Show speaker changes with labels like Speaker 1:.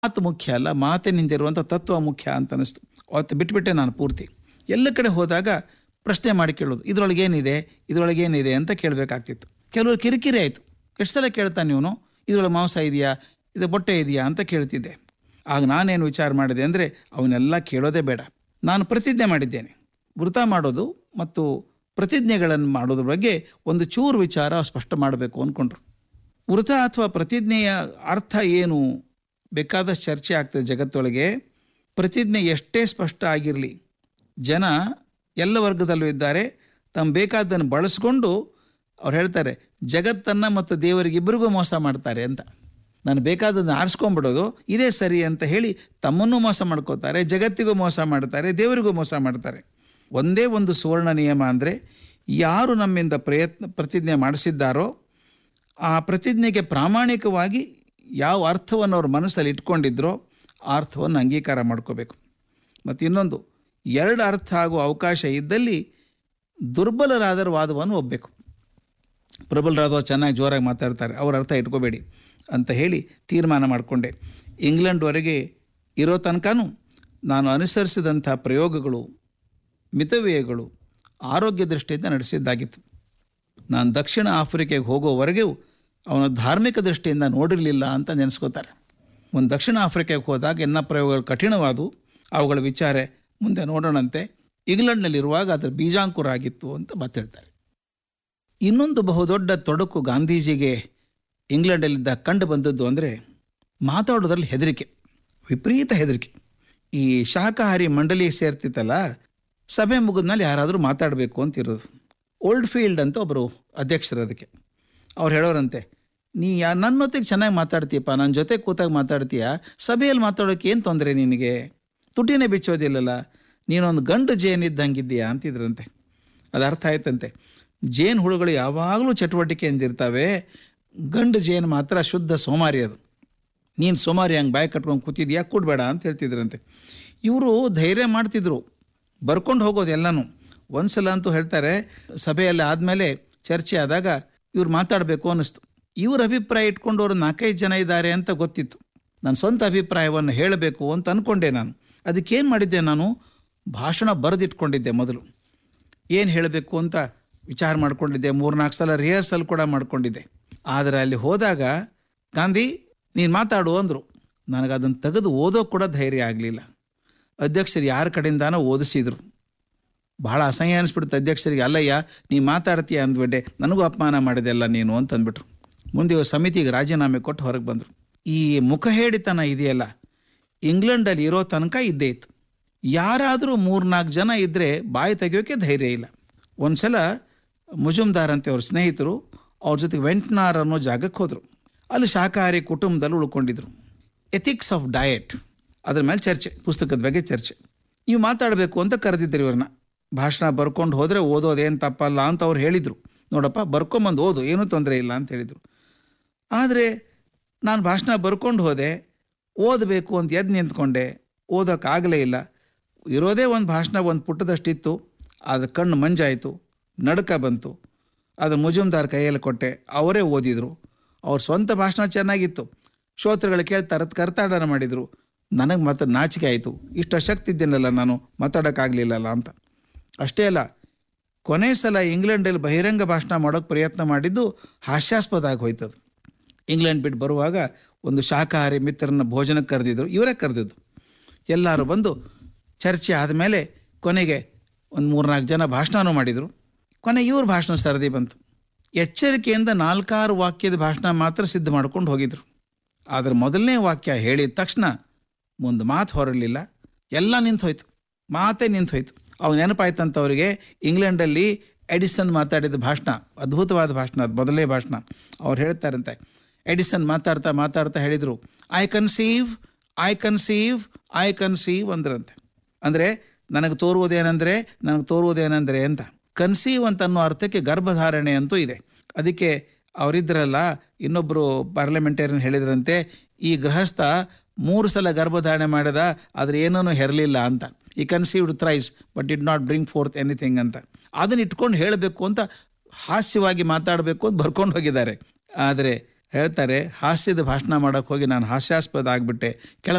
Speaker 1: ಮಾತು ಮುಖ್ಯ ಅಲ್ಲ ಮಾತಿನಿಂದಿರುವಂಥ ತತ್ವ ಮುಖ್ಯ ಅಂತ ಅನಿಸ್ತು ಅವತ್ತು ಬಿಟ್ಬಿಟ್ಟೆ ನಾನು ಪೂರ್ತಿ ಎಲ್ಲ ಕಡೆ ಹೋದಾಗ ಪ್ರಶ್ನೆ ಮಾಡಿ ಕೇಳೋದು ಇದರೊಳಗೆ ಏನಿದೆ ಇದರೊಳಗೆ ಏನಿದೆ ಅಂತ ಕೇಳಬೇಕಾಗ್ತಿತ್ತು ಕೆಲವರು ಕಿರಿಕಿರಿ ಆಯಿತು ಎಷ್ಟು ಸಲ ಕೇಳ್ತಾನೆ ಇವನು ಇದರೊಳಗೆ ಮಾಂಸ ಇದೆಯಾ ಇದು ಬೊಟ್ಟೆ ಇದೆಯಾ ಅಂತ ಕೇಳ್ತಿದ್ದೆ ಆಗ ನಾನೇನು ವಿಚಾರ ಮಾಡಿದೆ ಅಂದರೆ ಅವನ್ನೆಲ್ಲ ಕೇಳೋದೇ ಬೇಡ ನಾನು ಪ್ರತಿಜ್ಞೆ ಮಾಡಿದ್ದೇನೆ ವೃತ ಮಾಡೋದು ಮತ್ತು ಪ್ರತಿಜ್ಞೆಗಳನ್ನು ಮಾಡೋದ್ರ ಬಗ್ಗೆ ಒಂದು ಚೂರು ವಿಚಾರ ಸ್ಪಷ್ಟ ಮಾಡಬೇಕು ಅಂದ್ಕೊಂಡ್ರು ವೃತ ಅಥವಾ ಪ್ರತಿಜ್ಞೆಯ ಅರ್ಥ ಏನು ಬೇಕಾದಷ್ಟು ಚರ್ಚೆ ಆಗ್ತದೆ ಜಗತ್ತೊಳಗೆ ಪ್ರತಿಜ್ಞೆ ಎಷ್ಟೇ ಸ್ಪಷ್ಟ ಆಗಿರಲಿ ಜನ ಎಲ್ಲ ವರ್ಗದಲ್ಲೂ ಇದ್ದಾರೆ ತಮ್ಮ ಬೇಕಾದ್ದನ್ನು ಬಳಸ್ಕೊಂಡು ಅವ್ರು ಹೇಳ್ತಾರೆ ಜಗತ್ತನ್ನು ಮತ್ತು ದೇವರಿಗಿಬ್ಬರಿಗೂ ಮೋಸ ಮಾಡ್ತಾರೆ ಅಂತ ನಾನು ಬೇಕಾದನ್ನು ಆರಿಸ್ಕೊಂಡ್ಬಿಡೋದು ಇದೇ ಸರಿ ಅಂತ ಹೇಳಿ ತಮ್ಮನ್ನೂ ಮೋಸ ಮಾಡ್ಕೋತಾರೆ ಜಗತ್ತಿಗೂ ಮೋಸ ಮಾಡ್ತಾರೆ ದೇವರಿಗೂ ಮೋಸ ಮಾಡ್ತಾರೆ ಒಂದೇ ಒಂದು ಸುವರ್ಣ ನಿಯಮ ಅಂದರೆ ಯಾರು ನಮ್ಮಿಂದ ಪ್ರಯತ್ನ ಪ್ರತಿಜ್ಞೆ ಮಾಡಿಸಿದ್ದಾರೋ ಆ ಪ್ರತಿಜ್ಞೆಗೆ ಪ್ರಾಮಾಣಿಕವಾಗಿ ಯಾವ ಅರ್ಥವನ್ನು ಅವ್ರ ಮನಸ್ಸಲ್ಲಿ ಇಟ್ಕೊಂಡಿದ್ರೋ ಆ ಅರ್ಥವನ್ನು ಅಂಗೀಕಾರ ಮಾಡ್ಕೋಬೇಕು ಮತ್ತು ಇನ್ನೊಂದು ಎರಡು ಅರ್ಥ ಆಗುವ ಅವಕಾಶ ಇದ್ದಲ್ಲಿ ದುರ್ಬಲರಾದರ ವಾದವನ್ನು ಒಪ್ಪಬೇಕು ಪ್ರಬಲರಾದವರು ಚೆನ್ನಾಗಿ ಜೋರಾಗಿ ಮಾತಾಡ್ತಾರೆ ಅವ್ರ ಅರ್ಥ ಇಟ್ಕೋಬೇಡಿ ಅಂತ ಹೇಳಿ ತೀರ್ಮಾನ ಮಾಡಿಕೊಂಡೆ ಇಂಗ್ಲೆಂಡ್ವರೆಗೆ ಇರೋ ತನಕನೂ ನಾನು ಅನುಸರಿಸಿದಂಥ ಪ್ರಯೋಗಗಳು ಮಿತವ್ಯಯಗಳು ಆರೋಗ್ಯ ದೃಷ್ಟಿಯಿಂದ ನಡೆಸಿದ್ದಾಗಿತ್ತು ನಾನು ದಕ್ಷಿಣ ಆಫ್ರಿಕೆಗೆ ಹೋಗೋವರೆಗೂ ಅವನ ಧಾರ್ಮಿಕ ದೃಷ್ಟಿಯಿಂದ ನೋಡಿರಲಿಲ್ಲ ಅಂತ ನೆನೆಸ್ಕೋತಾರೆ ಒಂದು ದಕ್ಷಿಣ ಆಫ್ರಿಕೆಗೆ ಹೋದಾಗ ಎನ್ನ ಪ್ರಯೋಗಗಳು ಕಠಿಣವಾದವು ಅವುಗಳ ವಿಚಾರ ಮುಂದೆ ನೋಡೋಣಂತೆ ಇಂಗ್ಲೆಂಡ್ನಲ್ಲಿರುವಾಗ ಅದರ ಬೀಜಾಂಕುರ ಆಗಿತ್ತು ಅಂತ ಮಾತಾಡ್ತಾರೆ ಇನ್ನೊಂದು ಬಹುದೊಡ್ಡ ತೊಡಕು ಗಾಂಧೀಜಿಗೆ ಇಂಗ್ಲೆಂಡಲ್ಲಿದ್ದ ಕಂಡು ಬಂದದ್ದು ಅಂದರೆ ಮಾತಾಡೋದ್ರಲ್ಲಿ ಹೆದರಿಕೆ ವಿಪರೀತ ಹೆದರಿಕೆ ಈ ಶಾಕಾಹಾರಿ ಮಂಡಳಿ ಸೇರ್ತಿತ್ತಲ್ಲ ಸಭೆ ಮುಗಿದ್ಮೇಲೆ ಯಾರಾದರೂ ಮಾತಾಡಬೇಕು ಅಂತಿರೋದು ಓಲ್ಡ್ ಫೀಲ್ಡ್ ಅಂತ ಒಬ್ಬರು ಅಧ್ಯಕ್ಷರು ಅದಕ್ಕೆ ಅವ್ರು ಹೇಳೋರಂತೆ ನೀ ಯಾ ನನ್ನೊತ್ತಿಗೆ ಚೆನ್ನಾಗಿ ಮಾತಾಡ್ತೀಯಪ್ಪ ನನ್ನ ಜೊತೆ ಕೂತಾಗ ಮಾತಾಡ್ತೀಯ ಸಭೆಯಲ್ಲಿ ಮಾತಾಡೋಕೆ ಏನು ತೊಂದರೆ ನಿನಗೆ ತುಟಿನೇ ಬಿಚ್ಚೋದಿಲ್ಲಲ್ಲ ನೀನೊಂದು ಗಂಡು ಜೇನ್ ಇದ್ದಂಗಿದ್ದೀಯಾ ಅಂತಿದ್ರಂತೆ ಅದು ಅರ್ಥ ಆಯ್ತಂತೆ ಜೇನು ಹುಳುಗಳು ಯಾವಾಗಲೂ ಚಟುವಟಿಕೆಯಿಂದಿರ್ತವೆ ಗಂಡು ಜೇನು ಮಾತ್ರ ಶುದ್ಧ ಸೋಮಾರಿ ಅದು ನೀನು ಸೋಮಾರಿ ಹಂಗೆ ಬಾಯಿ ಕಟ್ಕೊಂಡು ಕೂತಿದ್ಯಾ ಕೂಡಬೇಡ ಅಂತ ಹೇಳ್ತಿದ್ರಂತೆ ಇವರು ಧೈರ್ಯ ಮಾಡ್ತಿದ್ರು ಬರ್ಕೊಂಡು ಹೋಗೋದು ಎಲ್ಲನೂ ಒಂದ್ಸಲ ಅಂತೂ ಹೇಳ್ತಾರೆ ಸಭೆಯಲ್ಲಿ ಆದಮೇಲೆ ಚರ್ಚೆ ಆದಾಗ ಇವ್ರು ಮಾತಾಡಬೇಕು ಅನ್ನಿಸ್ತು ಇವ್ರ ಅಭಿಪ್ರಾಯ ಇಟ್ಕೊಂಡು ಅವರು ನಾಲ್ಕೈದು ಜನ ಇದ್ದಾರೆ ಅಂತ ಗೊತ್ತಿತ್ತು ನನ್ನ ಸ್ವಂತ ಅಭಿಪ್ರಾಯವನ್ನು ಹೇಳಬೇಕು ಅಂತ ಅಂದ್ಕೊಂಡೆ ನಾನು ಅದಕ್ಕೇನು ಮಾಡಿದ್ದೆ ನಾನು ಭಾಷಣ ಬರೆದಿಟ್ಕೊಂಡಿದ್ದೆ ಮೊದಲು ಏನು ಹೇಳಬೇಕು ಅಂತ ವಿಚಾರ ಮಾಡ್ಕೊಂಡಿದ್ದೆ ಮೂರ್ನಾಲ್ಕು ಸಲ ರಿಹರ್ಸಲ್ ಕೂಡ ಮಾಡ್ಕೊಂಡಿದ್ದೆ ಆದರೆ ಅಲ್ಲಿ ಹೋದಾಗ ಗಾಂಧಿ ನೀನು ಮಾತಾಡು ಅಂದರು ನನಗೆ ಅದನ್ನು ತೆಗೆದು ಓದೋ ಕೂಡ ಧೈರ್ಯ ಆಗಲಿಲ್ಲ ಅಧ್ಯಕ್ಷರು ಯಾರ ಕಡೆಯಿಂದಾನೋ ಓದಿಸಿದ್ರು ಭಾಳ ಅಸಹ್ಯ ಅನಿಸ್ಬಿಡ್ತು ಅಧ್ಯಕ್ಷರಿಗೆ ಅಲ್ಲಯ್ಯ ನೀ ಮಾತಾಡ್ತೀಯ ಅಂದ್ಬಿಟ್ಟೆ ನನಗೂ ಅಪಮಾನ ಮಾಡಿದೆಲ್ಲ ನೀನು ಅಂತ ಅಂದ್ಬಿಟ್ರು ಮುಂದೆ ಇವ್ರು ಸಮಿತಿಗೆ ರಾಜೀನಾಮೆ ಕೊಟ್ಟು ಹೊರಗೆ ಬಂದರು ಈ ಮುಖಹೇಡಿತನ ಇದೆಯಲ್ಲ ಇಂಗ್ಲೆಂಡಲ್ಲಿ ಇರೋ ತನಕ ಇದ್ದೇ ಇತ್ತು ಯಾರಾದರೂ ಮೂರ್ನಾಲ್ಕು ಜನ ಇದ್ದರೆ ಬಾಯಿ ತೆಗಿಯೋಕೆ ಧೈರ್ಯ ಇಲ್ಲ ಒಂದು ಸಲ ಮುಜುಮ್ದಾರ್ ಅಂತ ಅವ್ರ ಸ್ನೇಹಿತರು ಅವ್ರ ಜೊತೆಗೆ ವೆಂಟ್ನಾರ್ ಅನ್ನೋ ಜಾಗಕ್ಕೆ ಹೋದರು ಅಲ್ಲಿ ಶಾಕಾಹಾರಿ ಕುಟುಂಬದಲ್ಲಿ ಉಳ್ಕೊಂಡಿದ್ರು ಎಥಿಕ್ಸ್ ಆಫ್ ಡಯಟ್ ಅದ್ರ ಮೇಲೆ ಚರ್ಚೆ ಪುಸ್ತಕದ ಬಗ್ಗೆ ಚರ್ಚೆ ನೀವು ಮಾತಾಡಬೇಕು ಅಂತ ಕರೆದಿದ್ದರು ಇವ್ರನ್ನ ಭಾಷಣ ಬರ್ಕೊಂಡು ಹೋದರೆ ಓದೋದೇನು ತಪ್ಪಲ್ಲ ಅಂತ ಅವ್ರು ಹೇಳಿದರು ನೋಡಪ್ಪ ಬರ್ಕೊಂಬಂದು ಓದು ಏನೂ ತೊಂದರೆ ಇಲ್ಲ ಅಂತ ಹೇಳಿದರು ಆದರೆ ನಾನು ಭಾಷಣ ಬರ್ಕೊಂಡು ಹೋದೆ ಓದಬೇಕು ಅಂತ ಎದ್ದು ನಿಂತ್ಕೊಂಡೆ ಓದೋಕ್ಕಾಗಲೇ ಇಲ್ಲ ಇರೋದೇ ಒಂದು ಭಾಷಣ ಒಂದು ಪುಟ್ಟದಷ್ಟಿತ್ತು ಆದರೆ ಕಣ್ಣು ಮಂಜಾಯಿತು ನಡುಕ ಬಂತು ಅದು ಮುಜುಮ್ದಾರ್ ಕೈಯಲ್ಲಿ ಕೊಟ್ಟೆ ಅವರೇ ಓದಿದರು ಅವ್ರ ಸ್ವಂತ ಭಾಷಣ ಚೆನ್ನಾಗಿತ್ತು ಶ್ರೋತೃಗಳು ಕೇಳ್ತಾರೆ ಕರ್ತಾಡನ ಮಾಡಿದರು ನನಗೆ ಮಾತ್ರ ನಾಚಿಕೆ ಆಯಿತು ಇಷ್ಟು ಶಕ್ತಿ ಇದ್ದೇನಲ್ಲ ನಾನು ಮಾತಾಡೋಕ್ಕಾಗಲಿಲ್ಲಲ್ಲ ಅಂತ ಅಷ್ಟೇ ಅಲ್ಲ ಕೊನೆ ಸಲ ಇಂಗ್ಲೆಂಡಲ್ಲಿ ಬಹಿರಂಗ ಭಾಷಣ ಮಾಡೋಕ್ಕೆ ಪ್ರಯತ್ನ ಮಾಡಿದ್ದು ಹಾಸ್ಯಾಸ್ಪದ ಆಗಿ ಹೋಯ್ತದು ಇಂಗ್ಲೆಂಡ್ ಬಿಟ್ಟು ಬರುವಾಗ ಒಂದು ಶಾಕಾಹಾರಿ ಮಿತ್ರರನ್ನ ಭೋಜನಕ್ಕೆ ಕರೆದಿದ್ರು ಇವರೇ ಕರೆದಿದ್ದು ಎಲ್ಲರೂ ಬಂದು ಚರ್ಚೆ ಆದಮೇಲೆ ಕೊನೆಗೆ ಒಂದು ಮೂರ್ನಾಲ್ಕು ಜನ ಭಾಷಣನೂ ಮಾಡಿದರು ಕೊನೆ ಇವ್ರ ಭಾಷಣ ಸರದಿ ಬಂತು ಎಚ್ಚರಿಕೆಯಿಂದ ನಾಲ್ಕಾರು ವಾಕ್ಯದ ಭಾಷಣ ಮಾತ್ರ ಸಿದ್ಧ ಮಾಡ್ಕೊಂಡು ಹೋಗಿದ್ರು ಆದರೆ ಮೊದಲನೇ ವಾಕ್ಯ ಹೇಳಿದ ತಕ್ಷಣ ಮುಂದೆ ಮಾತು ಹೊರಲಿಲ್ಲ ಎಲ್ಲ ನಿಂತು ಹೋಯ್ತು ಮಾತೇ ನಿಂತು ಹೋಯ್ತು ಅವು ನೆನಪಾಯ್ತಂತ ಅವರಿಗೆ ಇಂಗ್ಲೆಂಡಲ್ಲಿ ಎಡಿಸನ್ ಮಾತಾಡಿದ ಭಾಷಣ ಅದ್ಭುತವಾದ ಭಾಷಣ ಅದು ಮೊದಲನೇ ಭಾಷಣ ಅವ್ರು ಹೇಳ್ತಾರಂತೆ ಎಡಿಸನ್ ಮಾತಾಡ್ತಾ ಮಾತಾಡ್ತಾ ಹೇಳಿದರು I conceive I conceive I conceive ಅಂದ್ರಂತೆ ಅಂದರೆ ನನಗೆ ತೋರುವುದೇನೆಂದರೆ ನನಗೆ ತೋರುವುದೇನೆಂದರೆ ಅಂತ ಕನ್ಸೀವ್ ಅಂತ ಅನ್ನೋ ಅರ್ಥಕ್ಕೆ ಗರ್ಭಧಾರಣೆ ಅಂತೂ ಇದೆ ಅದಕ್ಕೆ ಅವರಿದ್ರಲ್ಲ ಇನ್ನೊಬ್ಬರು ಪಾರ್ಲಿಮೆಂಟೇರಿಯನ್ ಹೇಳಿದ್ರಂತೆ ಈ ಗೃಹಸ್ಥ ಮೂರು ಸಲ ಗರ್ಭಧಾರಣೆ ಮಾಡಿದ ಆದರೆ ಏನೂ ಹೆರಲಿಲ್ಲ ಅಂತ ಈ conceived thrice but did not bring forth anything ಅಂತ ಅದನ್ನ ಇಟ್ಕೊಂಡು ಹೇಳಬೇಕು ಅಂತ ಹಾಸ್ಯವಾಗಿ ಮಾತಾಡಬೇಕು ಅಂತ ಬರ್ಕೊಂಡು ಹೋಗಿದ್ದಾರೆ ಆದರೆ ಹೇಳ್ತಾರೆ ಹಾಸ್ಯದ ಭಾಷಣ ಮಾಡೋಕ್ಕೆ ಹೋಗಿ ನಾನು ಹಾಸ್ಯಾಸ್ಪದ ಆಗಿಬಿಟ್ಟೆ ಕೆಳ